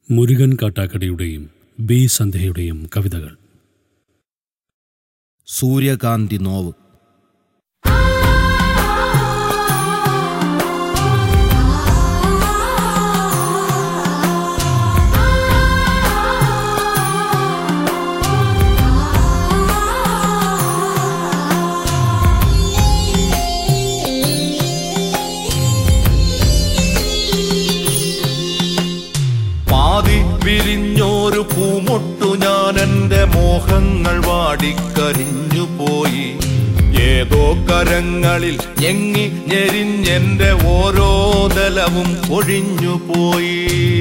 Murugan കാട്ടാക്കടയുടെയും B സന്ധ്യയുടെയും കവിതകൾ സൂര്യകാന്തി now പാതി വിരിഞ്ഞോരു പൂമൊട്ടു ഞാൻ എന്റെ മോഹങ്ങൾ വാടിക്കരിഞ്ഞു പോയി ഏതോ കരങ്ങളിൽ ഞെങ്ങി ഞെരിഞ്ഞെന്റെ ഓരോ ദലവും ഒഴിഞ്ഞു പോയി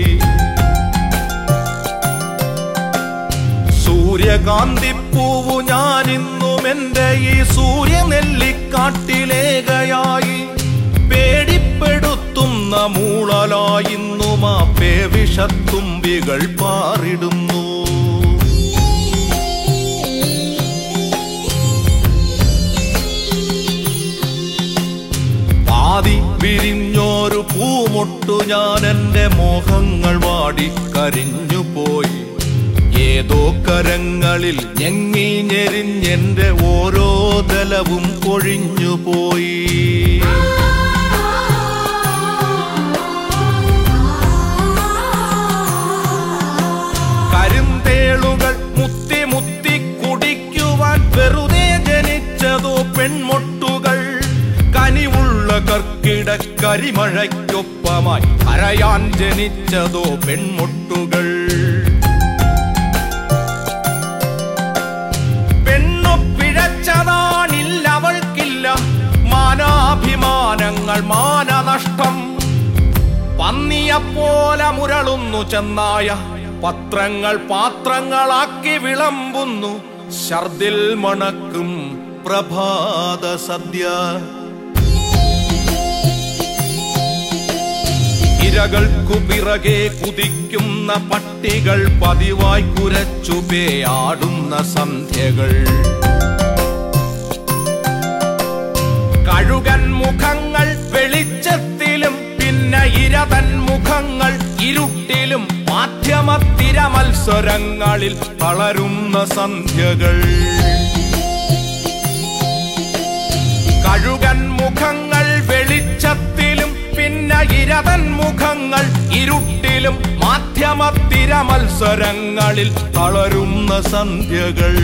സൂര്യകാന്തിപ്പൂവു ഞാൻ ഇന്നും എന്റെ ഈ സൂര്യനെല്ലിക്കാട്ടിലേകയായി പേടിപ്പെടുത്തുന്ന മൂളലായിന്നും ആ പേവിഷത്തുമ്പികൾ പാറിടുന്നു പാതി വിരിഞ്ഞോരു പൂമൊട്ടു ഞാൻ എന്റെ മോഹങ്ങൾ വാടി കരിഞ്ഞു പോയി ഏതോ കരങ്ങളിൽ ഞെങ്ങി ഞെരിഞ്ഞെന്റെ ഓരോ ദലവും കൊഴിഞ്ഞു പോയി കരിന്തേളുകൾ മുത്തി മുത്തി കുടിക്കുവാൻ വെറുതെ ജനിച്ചതോ പെൺമൊട്ടുകൾ കനിവുള്ള കർക്കിട കരിമഴയ്ക്കൊപ്പമായി കരയാൻ ജനിച്ചതോ പെൺമൊട്ടുകൾ പെണ്ണു പിഴച്ചതാണില്ല അവൾക്കില്ല മാനാഭിമാനങ്ങൾ മാനനഷ്ടം പന്നിയെപ്പോലെ മുരളുന്നു ചെന്നായ പത്രങ്ങൾ പാത്രങ്ങളാക്കി വിളമ്പുന്നു ഛർദിൽ മണക്കും പ്രഭാത സദ്യ ഇരകൾക്കു പിറകെ കുതിക്കുന്ന പട്ടികൾ പതിവായി കുരച്ചുപേയാടുന്ന സന്ധ്യകൾ കഴുകൻ മുഖങ്ങൾ വെളിച്ചത്തിലും പിന്നെ ഇരതൻ മുഖങ്ങൾ ഇരുട്ടിലും മാധ്യമത്തിര മത്സരങ്ങളിൽ തളരുന്ന സന്ധ്യകൾ കഴുകൻ മുഖങ്ങൾ വെളിച്ചത്തിലും പിന്നെ ഇരതൻ മുഖങ്ങൾ ഇരുട്ടിലും മാധ്യമത്തിര മത്സരങ്ങളിൽ തളരുന്ന സന്ധ്യകൾ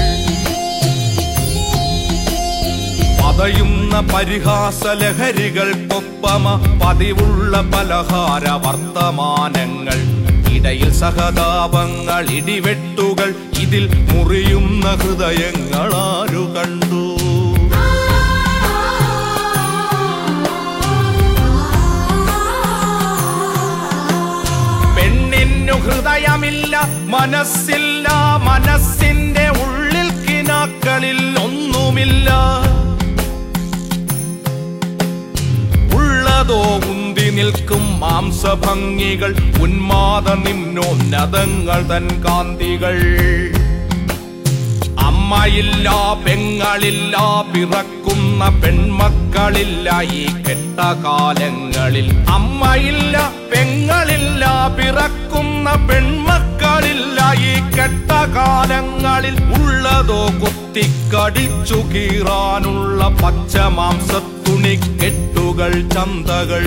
പതയുന്ന പരിഹാസ ലഹരികൾക്കൊപ്പമ പതിവുള്ള പലഹാര വർത്തമാനങ്ങൾ ഇടയിൽ സഹതാപങ്ങൾ ഇടിവെട്ടുകൾ ഇതിൽ മുറിയുന്ന ഹൃദയങ്ങൾ ആരു കണ്ടു പെണ്ണിന്നു ഹൃദയമില്ല മനസ്സില്ല മനസ്സിന്റെ ഉള്ളിൽ കിനാക്കളിൽ ഒന്നുമില്ല ഉള്ളതോ ഉന്തി നിൽക്കും മാംസഭംഗികൾ ഉന്മാദ നിമ്നോന്നതങ്ങൾ തൻ കാന്തികൾ അമ്മയില്ല പെങ്ങളില്ല പിറക്കുന്ന പെൺമക്കളില്ല ഈ കെട്ടകാലങ്ങളിൽ അമ്മയില്ല പെങ്ങളില്ല പിറക്കുന്ന പെൺമക്കളില്ല ഈ കെട്ടകാലങ്ങളിൽ ഉള്ളതോ കുത്തിക്കടിച്ചു കീറാനുള്ള പച്ചമാംസത്തുണി കെട്ടുകൾ ചന്തകൾ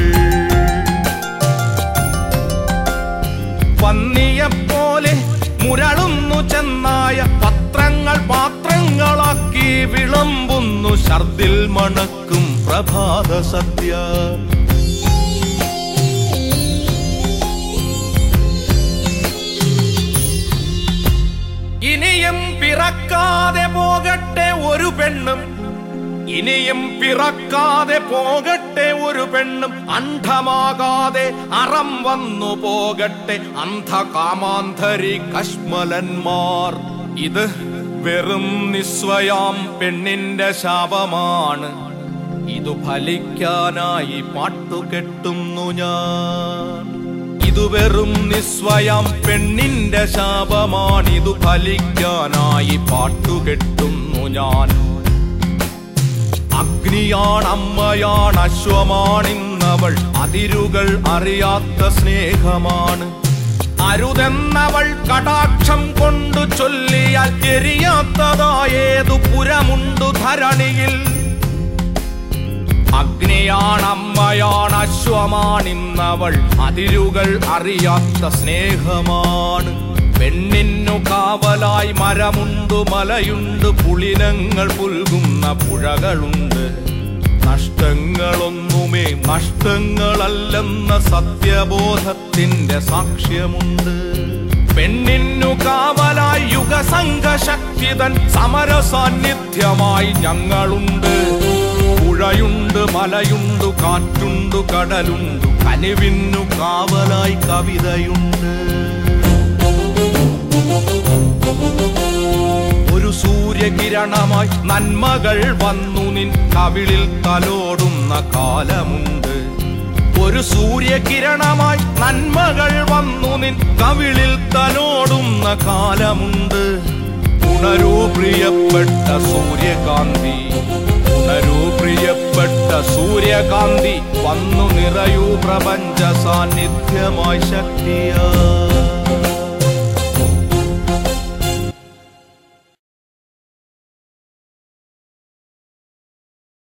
പന്നിയെപ്പോലെ മുരളുന്നു ചെന്നായ പത്രങ്ങൾ പാത്രങ്ങളാക്കി വിളമ്പുന്നു ഛർദിൽ മണക്കും പ്രഭാത സദ്യ ഇനിയും പിറക്കാതെ പോകട്ടെ ഒരു പെണ്ണും ഇനിയും പിറക്കാതെ പോകട്ടെ ഒരു പെണ്ണും അന്ധമാകാതെ അറം വന്നു പോകട്ടെ അന്ധകാമാന്തരി കശ്മലന്മാർ ഇത് വെറും നിസ്വയാം പെണ്ണിന്റെ ശാപമാണ് ഇതു ഫലിക്കാനായി പാട്ടുകെട്ടുന്നു ഞാൻ ഇതു വെറും നിസ്വയം പെണ്ണിന്റെ ശാപമാണിതു ഫലിക്കാനായി പാട്ടുകെട്ടുന്നു ഞാൻ അഗ്നിയാണമ്മയാണ് അശ്വമാണിന്നവൾ അതിരുകൾ അറിയാത്ത സ്നേഹമാണ് അരുതെന്നവൾ കടാക്ഷം കൊണ്ടു ചൊല്ലിയാൽ എരിയാത്തതായേതു പുരമുണ്ടു ധരണിയിൽ അഗ്നിയാണമ്മയാണ് അശ്വമാണിന്നവൾ അതിരുകൾ അറിയാത്ത സ്നേഹമാണ് പെണ്ണിന്നു കാവലായി മരമുണ്ട് മലയുണ്ട് പുളിനങ്ങൾ പുൽകുന്ന പുഴകളുണ്ട് നഷ്ടങ്ങളൊന്നുമേ നഷ്ടങ്ങളല്ലെന്ന സത്യബോധത്തിന്റെ സാക്ഷ്യമുണ്ട് പെണ്ണിന്നു കാവലായി യുഗസംഘശക്തിതൻ സമര സാന്നിധ്യമായി ഞങ്ങളുണ്ട് പുഴയുണ്ട് മലയുണ്ട് കാറ്റുണ്ട് കടലുണ്ട് കനിവിന്നു കാവലായി കവിതയുണ്ട് ഒരു സൂര്യകിരണമായി നന്മകൾ വന്നു നിൻ കവിളിൽ തലോടുന്ന കാലമുണ്ട് ഒരു സൂര്യകിരണമായി നന്മകൾ വന്നു നിൻ കവിളിൽ തലോടുന്ന കാലമുണ്ട് ഉണരൂ പ്രിയപ്പെട്ട സൂര്യകാന്തി ഉണരൂ പ്രിയപ്പെട്ട സൂര്യകാന്തി വന്നു നിറയൂ പ്രപഞ്ച സാന്നിധ്യമായി ശക്തിയാ